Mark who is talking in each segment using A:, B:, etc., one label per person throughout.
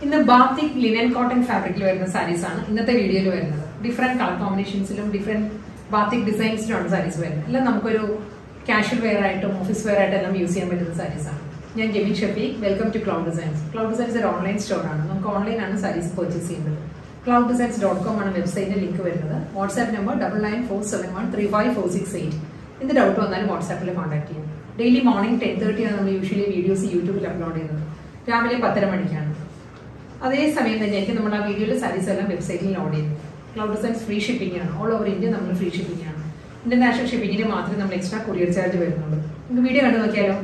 A: ഇന്ന് batik linen cotton ഫാബ്രിക്കിൽ വരുന്ന സാരീസ് ആണ് ഇന്നത്തെ വീഡിയോയിൽ വരുന്നത് ഡിഫറെന്റ് കളർ കോമ്പിനേഷൻസിലും ഡിഫറെന്റ് ബാത്തിക് ഡിസൈൻസിലുമാണ് സാരീസ് വരുന്നത് എല്ലാം നമുക്കൊരു കാഷ്വൽ വെയർ ആയിട്ടും ഓഫീസ് വെയർ ആയിട്ടും എല്ലാം യൂസ് ചെയ്യാൻ പറ്റുന്ന സാരീസ് ആണ് ഞാൻ Jemin Shafi welcome to cloud designs cloud designs ഒരു ഓൺലൈൻ സ്റ്റോർ ആണ് നമുക്ക് ഓൺലൈനാണ് സാരീസ് പർച്ചേസ് ചെയ്യുന്നത് ക്ലൗഡ് ഡിസൈൻസ് ഡോട്ട് കോം ആണ് വെബ്സൈറ്റിന്റെ ലിങ്ക് വരുന്നത് WhatsApp number double nine four seven one three five four six eight എന്ത് ഡൗട്ട് വന്നാലും വാട്സാപ്പിൽ കോൺടാക്ട് ചെയ്യാം ഡെയിലി മോർണിംഗ് ടെൻ തേർട്ടിയാണ് നമ്മൾ യൂഷ്വലി വീഡിയോസ് യൂട്യൂബിൽ അപ്ലോഡ് ചെയ്യുന്നത് രാവിലെ പത്തര മണിക്കാണ് അതേ സമയം തന്നെയായിരിക്കും നമ്മൾ ആ വീഡിയോയിൽ സാരീസ് എല്ലാം വെബ്സൈറ്റിൽ ലോഡ് ചെയ്യുന്നത് ക്ലൗഡ് ഡിസൈൻസ് ഫ്രീ ഷിപ്പിംഗ് ആണ് ഓൾ ഓവർ ഇന്ത്യ നമ്മൾ ഫ്രീ ഷിപ്പിംഗ് ആണ് ഇന്റർനാഷണൽ ഷിപ്പിംഗിന് മാത്രമേ നമ്മൾ എക്സ്ട്രാ കൊറിയർ ചാർജ് വരുന്നുള്ളൂ നമുക്ക് വീഡിയോ കണ്ടു നോക്കിയാലോ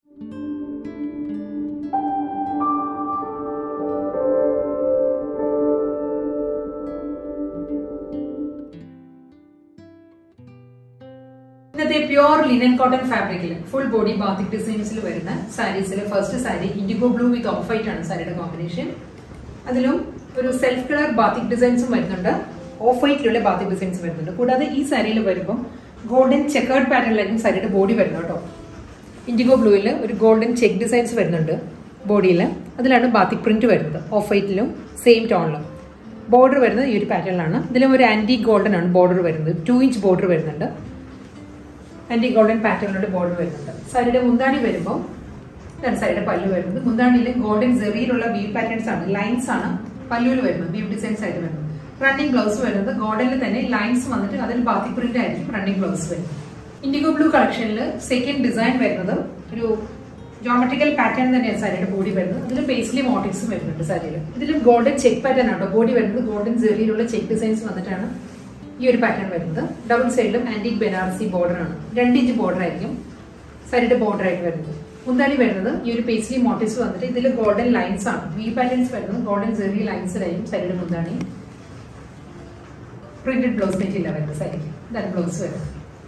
A: ഇന്നത്തെ പ്യോർ ലിനൻ കോട്ടൺ ഫാബ്രിക്കിൽ ഫുൾ ബോഡി ബാത്തിക് ഡിസൈൻസിൽ വരുന്ന സാരീസിൽ first sari indigo blue with off white ആണ് സാരിയുടെ കോമ്പിനേഷൻ അതിലും ഒരു സെൽഫ് കളർ ബാത്തിക് ഡിസൈൻസും വരുന്നുണ്ട് ഓഫ് വൈറ്റിലുള്ള ബാത്തിക് ഡിസൈൻസ് വരുന്നുണ്ട് കൂടാതെ ഈ സാരിയിൽ വരുമ്പോൾ ഗോൾഡൻ ചെക്കേർഡ് പാറ്റേണിലായിരിക്കും സാരിയുടെ ബോഡി വരുന്നത് കേട്ടോ ഇൻഡിഗോ ബ്ലൂവിൽ ഒരു ഗോൾഡൻ ചെക്ക് ഡിസൈൻസ് വരുന്നുണ്ട് ബോഡിയിൽ അതിലാണ് ബാത്തിക് പ്രിന്റ് വരുന്നത് ഓഫ് വൈറ്റിലും സെയിം ടോണിലും ബോർഡർ വരുന്നത് ഈ ഒരു പാറ്റേണിലാണ് ഇതിലും ഒരു ആന്റി ഗോൾഡൻ ആണ് ബോർഡർ വരുന്നത് ടു ഇഞ്ച് ബോർഡർ വരുന്നുണ്ട് ആന്റി ഗോൾഡൻ പാറ്റേണിലൂടെ ബോർഡർ വരുന്നുണ്ട് സാരിയുടെ മുന്താണി വരുമ്പോൾ ഇതാണ് സാരിയുടെ പല്ലു വരുന്നത് മുന്താണിയിൽ ഗോൾഡൻ ജെറിയിലുള്ള വീവ് പാറ്റേൺസ് ആണ് ലൈൻസ് ആണ് പല്ലുവിൽ വരുന്നത് വീവ് ഡിസൈൻസ് ആയിട്ട് വരുന്നത് റണ്ണിംഗ് ബ്ലൗസ് വരുന്നത് ഗോൾഡനിൽ തന്നെ ലൈൻസ് വന്നിട്ട് അതിൽ ബാത്തി പ്രിന്റ് ആയിരിക്കും റണ്ണിംഗ് ബ്ലൗസ് വരുന്നത് ഇൻഡിഗോ ബ്ലൂ കളക്ഷനിൽ സെക്കൻഡ് ഡിസൈൻ വരുന്നത് ഒരു ജോമെട്രിക്കൽ പാറ്റേൺ തന്നെയാണ് സാരിയുടെ ബോഡി വരുന്നത് അതിൽ പേസ്ലി മോട്ടിക്സും വരുന്നുണ്ട് സാരിയിൽ ഇതിലും ഗോൾഡൻ ചെക്ക് പാറ്റേൺ ആണ് ബോഡി വരുന്നത് ഗോൾഡൻ ജെറിയിലുള്ള ചെക്ക് ഡിസൈൻസ് വന്നിട്ടാണ് ഈ ഒരു പാറ്റേൺ വരുന്നത് ഡബിൾ സൈഡിലും ആന്റിക് ബനാറസി ബോർഡർ ആണ് രണ്ട് ഇഞ്ച് ബോർഡർ ആയിരിക്കും സാരിയുടെ ബോർഡർ ആയിട്ട് വരുന്നത് മുന്താണി വരുന്നത് ഈ ഒരു പേസ്ലി മോട്ടീവ്സ് വന്നിട്ട് ഇതിൽ ഗോൾഡൻ ലൈൻസ് ആണ് വി പാറ്റേൺസ് വരുന്നത് ഗോൾഡൻ ജെറി ലൈൻസിലായിരിക്കും സാരിയുടെ മുന്താണി പ്രിന്റഡ് ബ്ലൗസ് മെറ്റീരിയൽ വരുന്നത് സാരിക്ക് ഇതാണ് ബ്ലൗസ് വരുന്നത്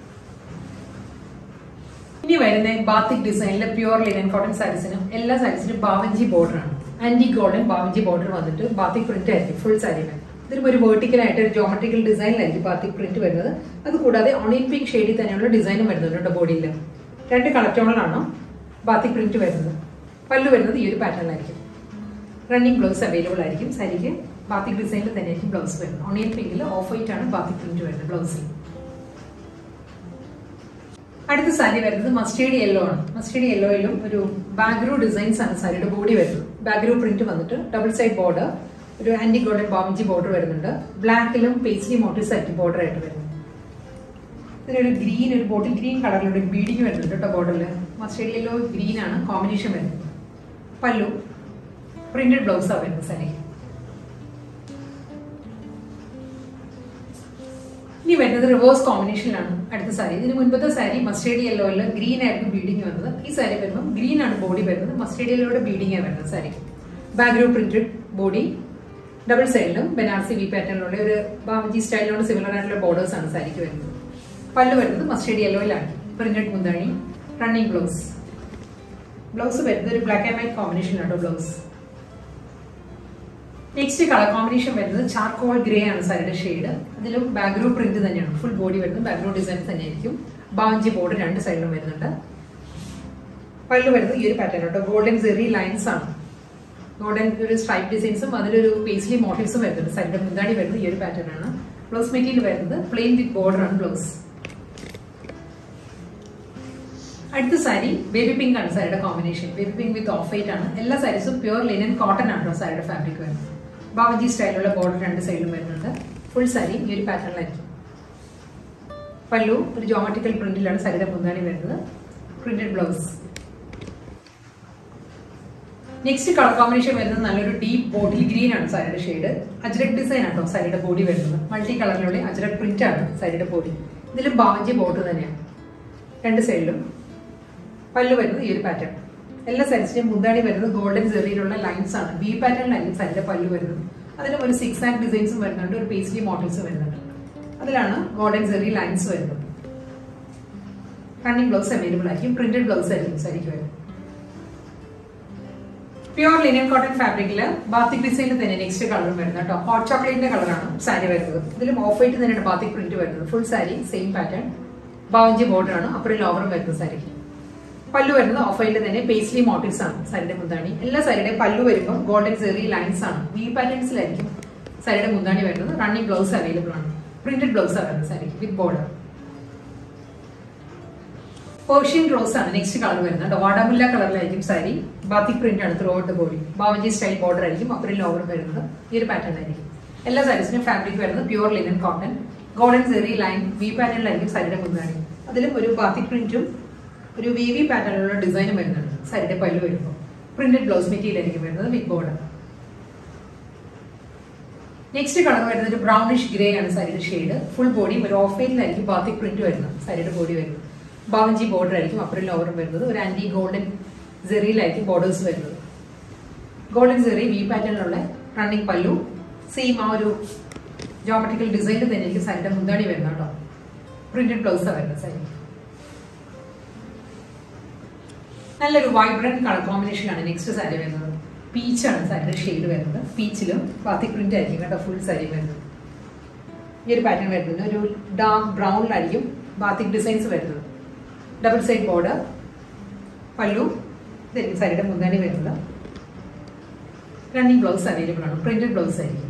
A: ഇനി വരുന്ന ബാത്തിക് ഡിസൈനിലെ പ്യൂർ ലിനൻ കോട്ടൺ സാരീസിനും എല്ലാ സാരീസിനും ബാവഞ്ചി ബോർഡർ ആണ് ആന്റി ഗോൾഡൻ ബാവഞ്ചി ബോർഡർ വന്നിട്ട് ബാത്തിക് പ്രിന്റ് ആയിരിക്കും ഫുൾ സാരി ഇതിലും ഒരു വേർട്ടിക്കൽ ആയിട്ട് ഒരു ജോമെട്രിക്കൽ ഡിസൈനിലായിരിക്കും ബാത്തിക് പ്രിന്റ് വരുന്നത് അത് കൂടാതെ ഓണിയൻ പിങ്ക് ഷെയ്ഡിൽ തന്നെയുള്ള ഡിസൈനും വരുന്നുണ്ട് കേട്ടോ ബോഡിയിൽ രണ്ട് കളർ ടോണിലാണ് ബാത്തിക് പ്രിന്റ് വരുന്നത് പല്ലു വരുന്നത് ഈ ഒരു പാറ്റേണിലായിരിക്കും റണ്ണിങ് ബ്ലൗസ് അവൈലബിൾ ആയിരിക്കും സാരിക്ക് ബാത്തിക് ഡിസൈനിൽ തന്നെ ആയിരിക്കും ബ്ലൗസ് വരുന്നത് ഓണിയൻ പിങ്കിൽ ഓഫ് വൈറ്റ് ആണ് ബാത്തിക് പ്രിന്റ് വരുന്നത് ബ്ലൗസിൽ അടുത്ത സാരി വരുന്നത് മസ്റ്റേഡ് യെല്ലോ ആണ് മസ്റ്റേഡ് യെല്ലോയിലും ഒരു ബാഗ്രൂ ഡിസൈൻസ് ആണ് സാരിയുടെ ബോഡി വരുന്നത് ബാഗ്രൂ പ്രിന്റ് വന്നിട്ട് ഡബിൾ സൈഡ് ബോർഡർ ഒരു ആന്റി ഗോൾഡൻ ബാമിഞ്ചി ബോർഡർ വരുന്നുണ്ട് ബ്ലാക്കിലും പേസ്ലി മോട്ടീവ്സ് ആയിരിക്കും ബോർഡർ ആയിട്ട് വരുന്നത് ഇതിലൊരു ഗ്രീൻ ഒരു ബോട്ടിൽ ഗ്രീൻ കളറിലൂടെ ബീഡിങ് വരുന്നുണ്ട് കേട്ടോ ബോർഡറിൽ മസ്റ്റേഡ് യെല്ലോ ഗ്രീൻ ആണ് കോമ്പിനേഷൻ വരുന്നത് പല്ലു പ്രിന്റഡ് ബ്ലൗസാണ് വരുന്നത് സാരി ഇനി വരുന്നത് റിവേഴ്സ് കോമ്പിനേഷനിലാണ് അടുത്ത സാരി ഇതിന് മുൻപത്തെ സാരി മസ്റ്റേഡ് യെല്ലോയിൽ ഗ്രീൻ ആയിരുന്നു ബീഡിങ് വന്നത് ഈ സാരി വരുമ്പോൾ ഗ്രീൻ ആണ് ബോഡി വരുന്നത് മസ്റ്റേഡ് യെല്ലോയുടെ ബീഡിങ് ആണ് വരുന്നത് sari background printed body double സൈഡിലും ബനാറസി വി പാറ്റേണിലുള്ള ഒരു ബാമജി സ്റ്റൈലിനോട് സിമിലർ ആയിട്ടുള്ള ബോർഡേഴ്സ് ആണ് സാരിക്ക് വരുന്നത് പല്ല് വരുന്നത് മസ്റ്റേഡ് യെല്ലോയിലാണ് പ്രിന്റഡ് മുന്താണി റണ്ണിങ് ബ്ലൗസ് ബ്ലൗസ് വരുന്നത് ഒരു ബ്ലാക്ക് ആൻഡ് വൈറ്റ് കോമ്പിനേഷനിലാണ് ബ്ലൗസ് നെക്സ്റ്റ് കളർ കോമ്പിനേഷൻ വരുന്നത് ചാർക്കോൾ ഗ്രേ ആണ് സാരിയുടെ ഷെയ്ഡ് അതിലും ബാക്ക്ഗ്രൗണ്ട് പ്രിന്റ് തന്നെയാണ് ഫുൾ ബോഡി വരുന്നത് ബാക്ക്ഗ്രൗണ്ട് ഡിസൈൻ തന്നെയായിരിക്കും ബാഞ്ചി ബോർഡ് രണ്ട് സൈഡിലും വരുന്നുണ്ട് പല്ല് വരുന്നത് ഈ ഒരു പാറ്റേൺ കേട്ടോ ഗോൾഡൻ സെറി ലൈൻസ് ആണ് ഗോൾഡൻ ഒരു സ്ട്രൈപ്പ് ഡിസൈൻസും അതിലൊരു പേസ്ലി മോട്ടീവ്സും വരുന്നുണ്ട് സാരിയുടെ മുന്താണി വരുന്നത് ഈ ഒരു പാറ്റേൺ ആണ് ബ്ലൗസ് മെറ്റീരിയൽ വരുന്നത് പ്ലെയിൻ വിത്ത് ബോർഡർ ആണ് ബ്ലൗസ് അടുത്ത സാരി ബേബി പിങ്ക് ആണ് സാരിയുടെ combination baby pink with off white ആണ് എല്ലാ സാരീസും പ്യൂർ ലിനൻ കോട്ടൺ ആണ് സാരിയുടെ ഫാബ്രിക് വരുന്നത് ബാബജി സ്റ്റൈലുള്ള ബോർഡർ രണ്ട് സൈഡിലും വരുന്നുണ്ട് ഫുൾ സാരി ഈ ഒരു പാറ്റേണിലായിരിക്കും പല്ലു ഒരു ജോമെട്രിക്കൽ പ്രിന്റിലാണ് സാരിയുടെ മുന്താണി വരുന്നത് printed blouse next colour combination വരുന്നത് നല്ലൊരു ഡീപ്പ് ബോട്ടിൽ ഗ്രീൻ ആണ് സാരിയുടെ ഷെയ്ഡ് അജ്രക് ഡിസൈൻ ആട്ടോ സാരിയുടെ ബോഡി വരുന്നത് മൾട്ടി കളറിലുള്ള അജ്രക് പ്രിന്റ് ആണ് സാരിയുടെ ബോഡി ഇതിലും ബാവഞ്ചി ബോർഡർ തന്നെയാണ് രണ്ട് സൈഡിലും പല്ല് വരുന്നത് ഈ ഒരു പാറ്റേൺ എല്ലാ സൈസിലും മുന്താണി വരുന്നത് ഗോൾഡൻ ജെറിയിലുള്ള ലൈൻസ് ആണ് വി പാറ്റേണിലായിരിക്കും സാരിയുടെ പല്ല് വരുന്നത് അതിലും ഒരു സിക്സ് ആൻഡ് ഡിസൈൻസും വരുന്നുണ്ട് ഒരു പേസ്ലി മോട്ടീവ്സും വരുന്നുണ്ട് അതിലാണ് ഗോൾഡൻ ജെറി ലൈൻസ് വരുന്നത് റണ്ണിങ് ബ്ലൗസ് അവൈലബിൾ ആയിരിക്കും പ്രിന്റഡ് ബ്ലൗസ് ആയിരിക്കും സാരിക്ക് വരുന്നത് പ്യൂർ ലിനൻ കോട്ടൺ ഫാബ്രിക്കില് ബാത്തിക് ഡിസൈനിൽ തന്നെ നെക്സ്റ്റ് കളറും വരുന്നത് കേട്ടോ ഹോട്ട് ചോക്ലേറ്റിന്റെ കളറാണ് സാരി വരുന്നത് ഇതിലും ഓഫ് വൈറ്റ് തന്നെയാണ് ബാത്തിക് പ്രിന്റ് വരുന്നത് ഫുൾ സാരി സെയിം പാറ്റേൺ ബാവഞ്ചി ബോർഡർ ആണ് അപ്പുറം ലോവറും വരുന്നത് സാരിക്ക് പല്ലു വരുന്നത് ഓഫ് വൈറ്റിൽ തന്നെ പേസ്ലി മോട്ടീവ്സ് ആണ് സാരിയുടെ മുന്താണി എല്ലാ സാരിയുടെയും പല്ലു വരുമ്പോൾ ഗോൾഡൻ സെറി ലൈൻസ് ആണ് വി പാറ്റേൺസിലായിരിക്കും സാരിയുടെ മുന്താണി വരുന്നത് റണ്ണിങ് ബ്ലൗസ് അവൈലബിൾ ആണ് പ്രിന്റഡ് ബ്ലൗസ് ആണ് വരുന്നത് sari with border Persian rose ആണ് നെക്സ്റ്റ് കളർ വരുന്നത് വാടാമുല്ല കളറിലായിരിക്കും സാരി ബാത്തിക് പ്രിന്റ് ആണ് ത്രൂ ഔട്ട് ദ ബോഡി ബാവഞ്ചി സ്റ്റൈൽ ബോർഡർ ആയിരിക്കും അപ്പറിൽ ഓവർ വരുന്നത് ഈ ഒരു പാറ്റേൺ ആയിരിക്കും എല്ലാ സാരീസിനും ഫാബ്രിക് വരുന്നത് pure linen cotton golden zari line V പാറ്റേണിലായിരിക്കും സാരിയുടെ മുന്താണി അതിലും ഒരു ബാത്തിക് പ്രിന്റും ഒരു വി വി പാറ്റേണിലുള്ള ഡിസൈനും വരുന്നുണ്ട് സാരിയുടെ പല്ലു വരുമ്പോൾ പ്രിന്റഡ് ബ്ലൗസ് മെറ്റീരിയൽ ആയിരിക്കും വരുന്നത് വിത്ത് ബോർഡർ നെക്സ്റ്റ് കളർ വരുന്നത് ഒരു ബ്രൗണിഷ് ഗ്രേ ആണ് സാരിയുടെ ഷെയ്ഡ് ഫുൾ ബോഡി ഒരു ഓഫ് വൈറ്റിലായിരിക്കും ബാത്തിക് പ്രിന്റ് വരുന്നത് സാരിയുടെ ബോഡി വരുന്നത് ബാവഞ്ചി ബോർഡർ ആയിരിക്കും അപ്പറിൽ ഓവറും വരുന്നത് ഒരു ആന്റി ഗോൾഡൻ ജെറിയിലായിരിക്കും ബോർഡേഴ്സ് വരുന്നത് ഗോൾഡൻ ജെറി വി പാറ്റേണിലുള്ള റണ്ണിങ് പല്ലു സെയിം ആ ഒരു ജോമെട്രിക്കൽ ഡിസൈനിൽ തന്നെ ആയിരിക്കും സാരിയുടെ മുന്താണി വരുന്നത് കേട്ടോ പ്രിന്റഡ് ബ്ലൗസാണ് വരുന്നത് സാരി നല്ലൊരു വൈബ്രന്റ് കളർ കോമ്പിനേഷൻ ആണ് നെക്സ്റ്റ് സാരി വരുന്നത് പീച്ചാണ് സാരിയുടെ ഷെയ്ഡ് വരുന്നത് പീച്ചിലും ബാത്തി പ്രിന്റ് ആയിരിക്കും കേട്ടോ ഫുൾ സാരി വരുന്നത് ഈ ഒരു പാറ്റേൺ വരുന്നത് ഒരു ഡാർക്ക് ബ്രൗണിലായിരിക്കും ബാത്തിക് ഡിസൈൻസ് വരുന്നത് ഡബിൾ സൈഡ് ബോർഡർ പല്ലു ഇതായിരിക്കും സാരിയുടെ മുന്താണി വരുന്നത് റണ്ണിങ് ബ്ലൗസ് അവൈലബിൾ ആണ് പ്രിന്റഡ് ബ്ലൗസ് ആയിരിക്കും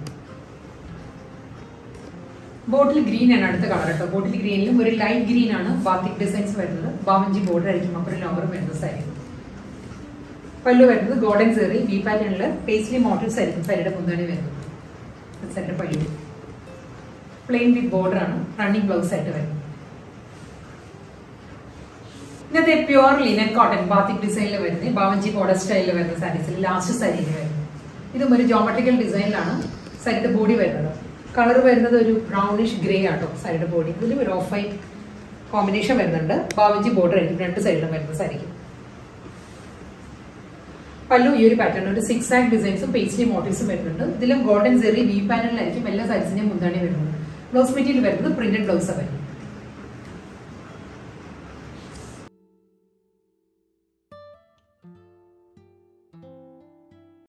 A: ബോട്ടിൽ ഗ്രീൻ ആണ് അടുത്ത കളർ കേട്ടോ ബോട്ടിൽ ഗ്രീനിലും ഒരു ലൈറ്റ് ഗ്രീൻ ആണ് ബാത്തിക് ഡിസൈൻസ് വരുന്നത് ബാവഞ്ചി ബോർഡർ ആയിരിക്കും അപ്പുറം ലോവർ വരുന്നത് സാരി പല്ലു വരുന്നത് ഗോൾഡൻ സെറി ബി പാറ്റേണിൽ പേസ്ലി മോട്ടീവ്സ് ആയിരിക്കും സാരിയുടെ മുന്താണി വരുന്നത് സാരിയുടെ പല്ലു പ്ലെയിൻ വിത്ത് ബോർഡർ ആണ് റണ്ണിങ് ബ്ലൗസ് ആയിട്ട് വരുന്നത് ഇന്നത്തെ പ്യുവർ ലിനൻ കോട്ടൺ ബാത്തിക് ഡിസൈനിൽ വരുന്നത് ബാവഞ്ചി ബോർഡർ സ്റ്റൈലിൽ വരുന്ന സാരീസിൽ ലാസ്റ്റ് സാരിയിൽ വരുന്നത് ഇതും ഒരു ജോമെട്രിക്കൽ ഡിസൈനിലാണ് സാരിയുടെ ബോഡി വരുന്നത് കളർ വരുന്നത് ഒരു ബ്രൗണിഷ് ഗ്രേ ആട്ടോ സാരിയുടെ ബോഡി ഇതിലും ഒരു ഓഫ് വൈറ്റ് കോമ്പിനേഷൻ വരുന്നുണ്ട് ബാവഞ്ചി ബോർഡർ ആയിരിക്കും രണ്ട് സൈഡിലും വരുന്ന സാരിക്ക് പല്ലു ഈ ഒരു പാറ്റേൺ ഒരു സിക്സ് ആക് ഡിസൈൻസും പേസ്ലി മോട്ടീവ്സും വരുന്നുണ്ട് ഇതിലും ഗോൾഡൻ സെറി വി പാനലിലായിരിക്കും എല്ലാ സാരീസിന്റെയും മുന്താണി വരുന്നത് ബ്ലൗസ് മെറ്റീരിയൽ വരുന്നത് പ്രിന്റഡ് ബ്ലൗസ് ആയിരിക്കും